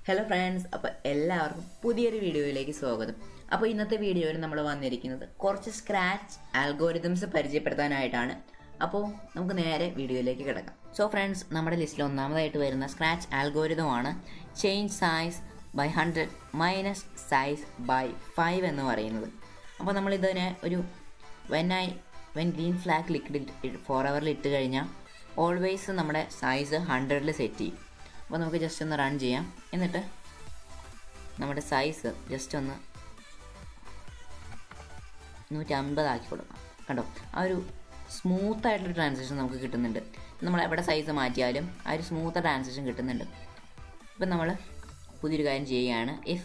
hello friends അപ്പോൾ എല്ലാവർക്കും പുതിയൊരു വീഡിയോയിലേക്ക് സ്വാഗതം അപ്പോൾ ഇന്നത്തെ വീഡിയോയിൽ നമ്മൾ വന്നിരിക്കുന്നത് കുറച്ച് സ്ക്രാച്ച് ആൽഗോരിതംസ് പരിചയപ്പെടുത്താനായിട്ടാണ് അപ്പോൾ നമുക്ക് നേരെ വീഡിയോയിലേക്ക് കിടക്കാം സോ ഫ്രണ്ട്സ് നമ്മുടെ ലിസ്റ്റിൽ ഒന്നാമതായിട്ട് വരുന്ന സ്ക്രാച്ച് ആൽഗോരിതമാണ് change size by hundred minus size by five എന്ന് പറയുന്നത് അപ്പോൾ നമ്മളിതിനെ ഒരു when I when green flag clicked ഫോർ അവറിൽ ഇട്ട് കഴിഞ്ഞാൽ ഓൾവേസ് നമ്മുടെ സൈസ് ഹൺഡ്രഡിൽ സെറ്റ് ചെയ്യും അപ്പോൾ നമുക്ക് ജസ്റ്റ് ഒന്ന് റൺ ചെയ്യാം എന്നിട്ട് നമ്മുടെ സൈസ് ജസ്റ്റ് ഒന്ന് നൂറ്റി അമ്പതാക്കി കൊടുക്കാം കണ്ടോ ആ ഒരു സ്മൂത്ത് ആയിട്ടുള്ള ട്രാൻസാക്ഷൻ നമുക്ക് കിട്ടുന്നുണ്ട് നമ്മൾ എവിടെ സൈസ് മാറ്റിയാലും ആ ഒരു സ്മൂത്ത് ട്രാൻസാക്ഷൻ കിട്ടുന്നുണ്ട് ഇപ്പം നമ്മൾ പുതിയൊരു കാര്യം ചെയ്യുകയാണ് if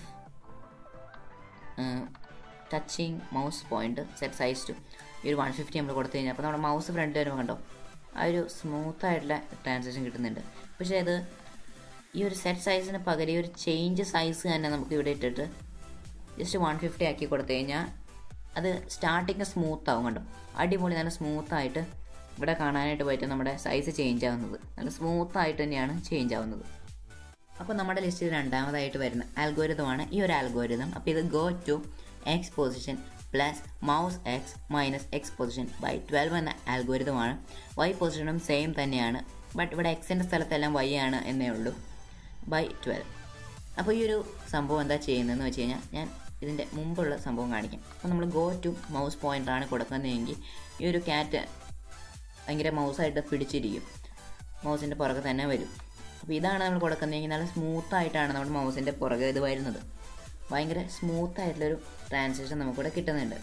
touching mouse point set size to ഈ ഒരു വൺ ഫിഫ്റ്റി നമ്മൾ കൊടുത്തു കഴിഞ്ഞാൽ അപ്പോൾ നമ്മുടെ മൗസ് ഫ്രണ്ട് വരുമ്പോൾ കണ്ടോ ആ ഒരു സ്മൂത്ത് ആയിട്ടുള്ള ട്രാൻസാക്ഷൻ കിട്ടുന്നുണ്ട് പക്ഷേ അത് ഈ ഒരു സെറ്റ് സൈസിന് പകരം ഈ ഒരു ചേഞ്ച് സൈസ് തന്നെ നമുക്ക് ഇവിടെ ഇട്ടിട്ട് ജസ്റ്റ് വൺ ഫിഫ്റ്റി ആക്കി കൊടുത്തു കഴിഞ്ഞാൽ അത് സ്റ്റാർട്ടിങ് സ്മൂത്ത് ആവും കണ്ടോ അടിപൊളി നല്ല സ്മൂത്ത് ആയിട്ട് ഇവിടെ കാണാനായിട്ട് പറ്റും നമ്മുടെ സൈസ് ചേഞ്ച് ആവുന്നത് നല്ല സ്മൂത്ത് ആയിട്ട് തന്നെയാണ് ചേഞ്ച് ആവുന്നത് അപ്പോൾ നമ്മുടെ ലിസ്റ്റിൽ രണ്ടാമതായിട്ട് വരുന്ന ആൽഗോരിതമാണ് ഈ ഒരു ആൽഗോരിതം അപ്പോൾ ഇത് go to X position plus mouse X minus X position by twelve എന്ന ആൽഗോരിതമാണ് വൈ പൊസിഷനും സെയിം തന്നെയാണ് ബട്ട് ഇവിടെ എക്സിൻ്റെ സ്ഥലത്തെല്ലാം വൈ ആണ് എന്നേ ഉള്ളൂ ബൈ ട്വൽവ് അപ്പോൾ ഈ ഒരു സംഭവം എന്താ ചെയ്യുന്നതെന്ന് വെച്ച് കഴിഞ്ഞാൽ ഞാൻ ഇതിൻ്റെ മുമ്പുള്ള സംഭവം കാണിക്കാം അപ്പോൾ നമ്മൾ ഗോ ടു മൗസ് പോയിൻ്റാണ് കൊടുക്കുന്നതെങ്കിൽ ഈ ഒരു ക്യാറ്റ് ഭയങ്കര മൗസായിട്ട് പിടിച്ചിരിക്കും മൗസിൻ്റെ പുറകെ തന്നെ വരും അപ്പോൾ ഇതാണ് നമ്മൾ കൊടുക്കുന്നതെങ്കിൽ നല്ല സ്മൂത്തായിട്ടാണ് നമ്മുടെ മൗസിൻ്റെ പുറകെ ഇത് വരുന്നത് ഭയങ്കര സ്മൂത്ത് ആയിട്ടുള്ളൊരു ട്രാൻസാക്ഷൻ നമുക്കിവിടെ കിട്ടുന്നുണ്ട്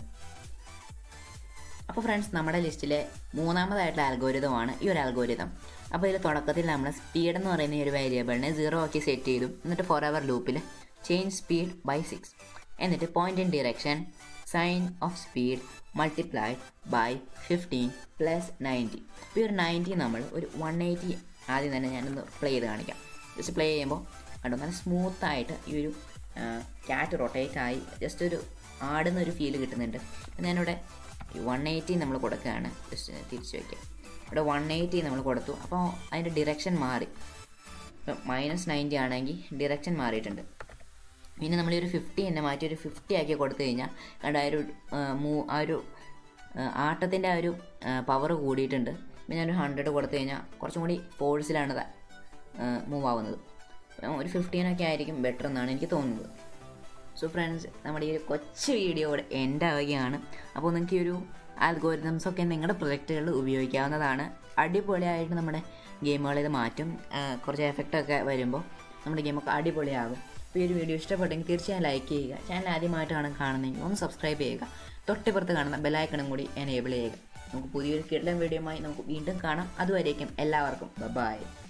അപ്പോൾ ഫ്രണ്ട്സ് നമ്മുടെ ലിസ്റ്റിലെ മൂന്നാമതായിട്ടുള്ള ആൽഗോരിതമാണ് ഈ ഒരു ആൽഗോരിതം അപ്പോൾ ഇതിൽ തുടക്കത്തിൽ നമ്മൾ സ്പീഡ് എന്ന് പറയുന്ന ഈ ഒരു വേരിയബിളിനെ സീറോ ആക്കി സെറ്റ് ചെയ്തു എന്നിട്ട് ഫോർ അവർ ലൂപ്പിൽ ചേഞ്ച് സ്പീഡ് ബൈ സിക്സ് എന്നിട്ട് point in direction sign of speed multiplied by fifteen plus ninety ഇപ്പോൾ ഈ ഒരു നയൻറ്റി നമ്മൾ ഒരു വൺ എയ്റ്റി ആദ്യം തന്നെ ഞാനൊന്ന് പ്ലേ ചെയ്ത് കാണിക്കാം ജസ്റ്റ് പ്ലേ ചെയ്യുമ്പോൾ കണ്ടോ നല്ല സ്മൂത്തായിട്ട് ഈ ഒരു ക്യാറ്റ് റൊട്ടേറ്റ് ആയി ജസ്റ്റ് ഒരു ആടുന്ന ഒരു ഫീൽ കിട്ടുന്നുണ്ട് ഞാനിവിടെ വൺ എയ്റ്റി നമ്മൾ കൊടുക്കുകയാണ് ജസ്റ്റ് തിരിച്ച് വയ്ക്കുക ഇവിടെ വൺ എയ്റ്റി നമ്മൾ കൊടുത്തു അപ്പോൾ അതിൻ്റെ ഡിറക്ഷൻ മാറി ഇപ്പം മൈനസ് നയൻറ്റി ആണെങ്കിൽ ഡിറക്ഷൻ മാറിയിട്ടുണ്ട് പിന്നെ നമ്മൾ ഈ ഒരു ഫിഫ്റ്റി തന്നെ മാറ്റി ഒരു ഫിഫ്റ്റി ആക്കി കൊടുത്തു കഴിഞ്ഞാൽ കണ്ട ആ ഒരു മൂ ആ ഒരു ആട്ടത്തിൻ്റെ ആ ഒരു പവർ കൂടിയിട്ടുണ്ട് പിന്നെ ഞാനൊരു ഹൺഡ്രഡ് കൊടുത്തു കഴിഞ്ഞാൽ കുറച്ചും കൂടി ഫോഴ്സിലാണ് മൂവ് ആവുന്നത് ഒരു ഫിഫ്റ്റീനൊക്കെ ആയിരിക്കും ബെറ്റർ എന്നാണ് എനിക്ക് തോന്നുന്നത് സോ ഫ്രണ്ട്സ് നമ്മുടെ ഈ ഒരു കൊച്ചു വീഡിയോ ഇവിടെ എൻ്റെ ആവുകയാണ് അപ്പോൾ നിങ്ങൾക്ക് ഈ ഒരു ആൽഗോരിതംസ് ഒക്കെ നിങ്ങളുടെ പ്രൊജക്റ്റുകളിൽ ഉപയോഗിക്കാവുന്നതാണ് അടിപൊളിയായിട്ട് നമ്മുടെ ഗെയിമുകൾ ഇത് മാറ്റും കുറച്ച് എഫക്റ്റൊക്കെ വരുമ്പോൾ നമ്മുടെ ഗെയിമൊക്കെ അടിപൊളിയാകും അപ്പോൾ ഈ ഒരു വീഡിയോ ഇഷ്ടപ്പെട്ടെങ്കിൽ തീർച്ചയായും ലൈക്ക് ചെയ്യുക ചാനൽ ആദ്യമായിട്ടാണ് കാണുന്നതെങ്കിൽ ഒന്ന് സബ്സ്ക്രൈബ് ചെയ്യുക തൊട്ടിപ്പുറത്ത് കാണുന്ന ബെലൈക്കണും കൂടി എനേബിൾ ചെയ്യുക നമുക്ക് പുതിയൊരു കിടലം വീഡിയോയുമായി നമുക്ക് വീണ്ടും കാണാം അതുവരേക്കും എല്ലാവർക്കും ബൈ